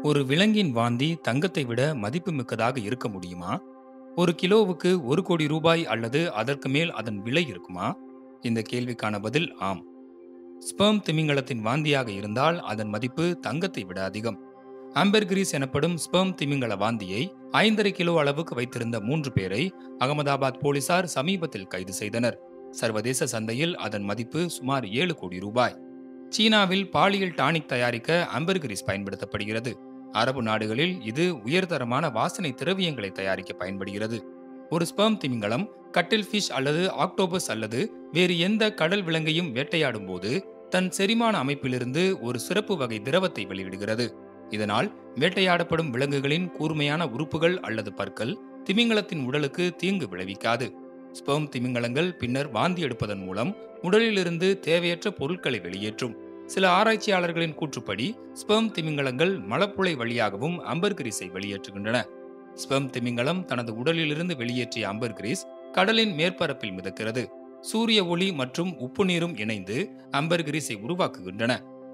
ஒரு விலங்கின் வாந்தி தங்கத்தை விட மதிப்புமிக்கதாக இருக்க முடியுமா ஒரு கிலோவுக்கு ஒரு கோடி ரூபாய் அல்லது அதற்கு மேல் அதன் விலை இருக்குமா இந்த கேள்விக்கான பதில் ஆம் ஸ்பெர்ம் திமிங்கலத்தின் வாந்தியாக இருந்தால் அதன் மதிப்பு தங்கத்தை விட அதிகம் ஆம்பர்கிரீஸ் எனப்படும் ஸ்பெர்ம் திமிங்கல வாந்தியை ஐந்தரை கிலோ அளவுக்கு வைத்திருந்த மூன்று பேரை அகமதாபாத் போலீசார் சமீபத்தில் கைது செய்தனர் சர்வதேச சந்தையில் அதன் மதிப்பு சுமார் ஏழு கோடி ரூபாய் சீனாவில் பாலியல் டானிக் தயாரிக்க அம்பர்கிரிஸ் பயன்படுத்தப்படுகிறது அரபு நாடுகளில் இது உயர்தரமான வாசனை திரவியங்களை தயாரிக்க பயன்படுகிறது ஒரு ஸ்பெர்ம் திமிங்கலம் கட்டில் ஃபிஷ் அல்லது ஆக்டோபஸ் அல்லது வேறு எந்த கடல் விலங்கையும் வேட்டையாடும் போது தன் செரிமான அமைப்பிலிருந்து ஒரு சிறப்பு வகை திரவத்தை வெளியிடுகிறது இதனால் வேட்டையாடப்படும் விலங்குகளின் கூர்மையான உறுப்புகள் அல்லது பற்கள் திமிங்கலத்தின் உடலுக்கு தீங்கு விளைவிக்காது ஸ்பெர்ம் திமிங்கலங்கள் பின்னர் வாந்தி எடுப்பதன் மூலம் உடலிலிருந்து தேவையற்ற பொருட்களை வெளியேற்றும் சில ஆராய்ச்சியாளர்களின் கூற்றுப்படி ஸ்பெர்ம் திமிங்கலங்கள் மலப்புழை வழியாகவும் அம்பர்கிரிஸை வெளியேற்றுகின்றன ஸ்பெர்ம் திமிங்கலம் தனது உடலிலிருந்து வெளியேற்றிய அம்பர்கிரிஸ் கடலின் மேற்பரப்பில் மிதக்கிறது சூரிய ஒளி மற்றும் உப்பு நீரும் இணைந்து அம்பர்கிரிஸை உருவாக்குகின்றன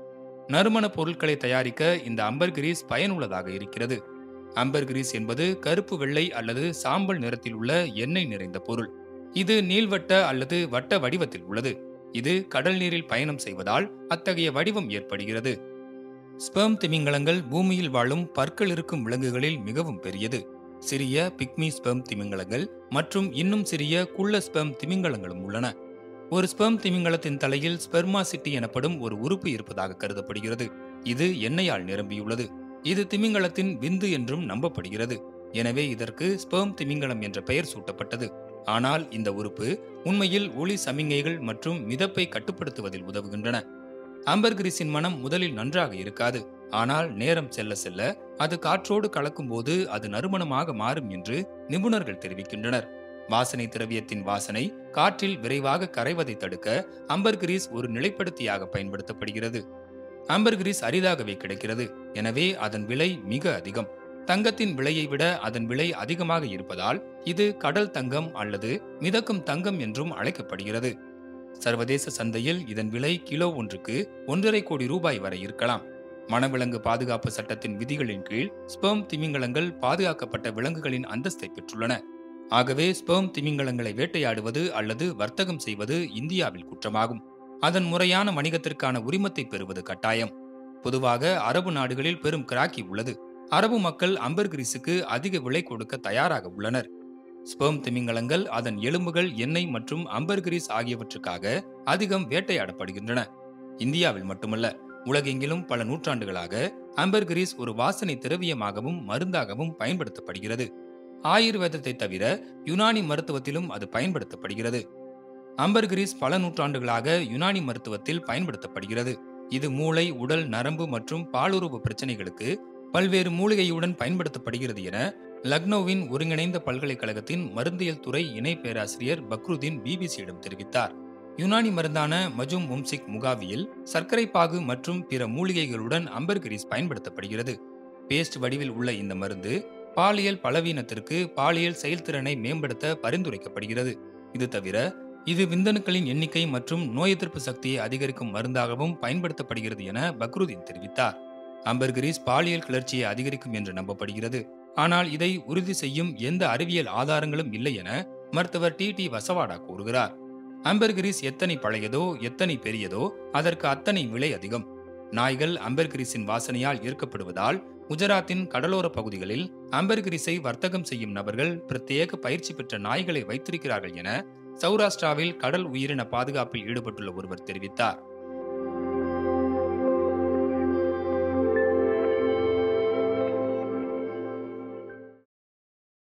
நறுமண பொருட்களை தயாரிக்க இந்த அம்பர்கிரீஸ் பயனுள்ளதாக இருக்கிறது அம்பர்கிரீஸ் என்பது கருப்பு வெள்ளை அல்லது சாம்பல் நிறத்தில் உள்ள எண்ணெய் நிறைந்த பொருள் இது நீள்வட்ட அல்லது வட்ட வடிவத்தில் உள்ளது இது கடல் நீரில் பயணம் செய்வதால் அத்தகைய வடிவம் ஏற்படுகிறது ஸ்பெர்ம் திமிங்கலங்கள் பூமியில் வாழும் பற்கள் இருக்கும் விலங்குகளில் மிகவும் பெரியது சிறிய பிக்மி ஸ்பெர்ம் திமிங்கலங்கள் மற்றும் இன்னும் சிறிய குள்ள ஸ்பெர்ம் திமிங்கலங்களும் உள்ளன ஒரு ஸ்பெர்ம் திமிங்கலத்தின் தலையில் ஸ்பெர்மாசிட்டி எனப்படும் ஒரு உறுப்பு இருப்பதாக கருதப்படுகிறது இது எண்ணெயால் நிரம்பியுள்ளது இது திமிங்கலத்தின் விந்து என்றும் நம்பப்படுகிறது எனவே இதற்கு ஸ்பெர்ம் திமிங்கலம் என்ற பெயர் சூட்டப்பட்டது ஆனால் இந்த உறுப்பு உண்மையில் ஒளி சமிங்கைகள் மற்றும் மிதப்பை கட்டுப்படுத்துவதில் உதவுகின்றன ஆம்பர்கிரிஸின் மனம் முதலில் நன்றாக இருக்காது ஆனால் நேரம் செல்ல செல்ல அது காற்றோடு கலக்கும்போது அது நறுமணமாக மாறும் என்று நிபுணர்கள் தெரிவிக்கின்றனர் வாசனை திரவியத்தின் வாசனை காற்றில் விரைவாக கரைவதை தடுக்க அம்பர்கிரீஸ் ஒரு நிலைப்படுத்தியாக பயன்படுத்தப்படுகிறது அம்பர்கிரீஸ் அரிதாகவே கிடைக்கிறது எனவே அதன் விலை மிக அதிகம் தங்கத்தின் விலையை விட அதன் விலை அதிகமாக இருப்பதால் இது கடல் தங்கம் அல்லது மிதக்கும் தங்கம் என்றும் அழைக்கப்படுகிறது சர்வதேச சந்தையில் இதன் விலை கிலோ ஒன்றுக்கு ஒன்றரை கோடி ரூபாய் வரை இருக்கலாம் வனவிலங்கு பாதுகாப்பு சட்டத்தின் விதிகளின் கீழ் ஸ்பெர்ம் திமிங்கலங்கள் பாதுகாக்கப்பட்ட விலங்குகளின் அந்தஸ்தை பெற்றுள்ளன ஆகவே ஸ்பெர்ம் திமிங்கலங்களை வேட்டையாடுவது அல்லது வர்த்தகம் செய்வது இந்தியாவில் குற்றமாகும் அதன் முறையான வணிகத்திற்கான உரிமத்தை பெறுவது கட்டாயம் பொதுவாக அரபு நாடுகளில் பெரும் கிராக்கி உள்ளது அரபு மக்கள் அம்பர்கிரிஸுக்கு அதிக விலை கொடுக்க தயாராக உள்ளனர் ஸ்பெர்ம் திமிங்கலங்கள் அதன் எலும்புகள் எண்ணெய் மற்றும் அம்பர்கிரிஸ் ஆகியவற்றுக்காக அதிகம் வேட்டையாடப்படுகின்றன இந்தியாவில் மட்டுமல்ல உலகெங்கிலும் பல நூற்றாண்டுகளாக அம்பர்கிரிஸ் ஒரு வாசனை திரவியமாகவும் மருந்தாகவும் பயன்படுத்தப்படுகிறது ஆயுர்வேதத்தை தவிர யுனானி மருத்துவத்திலும் அது பயன்படுத்தப்படுகிறது அம்பர்கிரிஸ் பல நூற்றாண்டுகளாக யுனானி மருத்துவத்தில் பயன்படுத்தப்படுகிறது இது மூளை உடல் நரம்பு மற்றும் பாலுறவு பிரச்சனைகளுக்கு பல்வேறு மூலிகையுடன் பயன்படுத்தப்படுகிறது என லக்னோவின் ஒருங்கிணைந்த பல்கலைக்கழகத்தின் மருந்தியல் துறை இணை பேராசிரியர் பக்ருதீன் பிபிசியிடம் தெரிவித்தார் யுனானி மருந்தான மஜும் மும்சிக் முகாவியில் சர்க்கரை பாகு மற்றும் பிற மூலிகைகளுடன் அம்பர்கிரிஸ் பயன்படுத்தப்படுகிறது பேஸ்ட் வடிவில் உள்ள இந்த மருந்து பாலியல் பலவீனத்திற்கு பாலியல் செயல்திறனை மேம்படுத்த பரிந்துரைக்கப்படுகிறது இது தவிர இது விந்தணுக்களின் எண்ணிக்கை மற்றும் நோய் எதிர்ப்பு சக்தியை அதிகரிக்கும் மருந்தாகவும் பயன்படுத்தப்படுகிறது என பக்ருதீன் தெரிவித்தார் அம்பர்கிரிஸ் பாலியல் கிளர்ச்சியை அதிகரிக்கும் என்று நம்பப்படுகிறது ஆனால் இதை உறுதி செய்யும் எந்த அறிவியல் ஆதாரங்களும் இல்லை என மருத்துவர் டி டி வசவாடா கூறுகிறார் அம்பர்கிரிஸ் எத்தனை பழையதோ எத்தனை பெரியதோ அதற்கு அத்தனை விலை அதிகம் நாய்கள் அம்பர்கிரிஸின் வாசனையால் ஈர்க்கப்படுவதால் குஜராத்தின் கடலோர பகுதிகளில் அம்பர்கிரிஸை வர்த்தகம் செய்யும் நபர்கள் பிரத்யேக பயிற்சி பெற்ற நாய்களை வைத்திருக்கிறார்கள் என சௌராஷ்டிராவில் கடல் உயிரின பாதுகாப்பில் ஈடுபட்டுள்ள ஒருவர் தெரிவித்தார்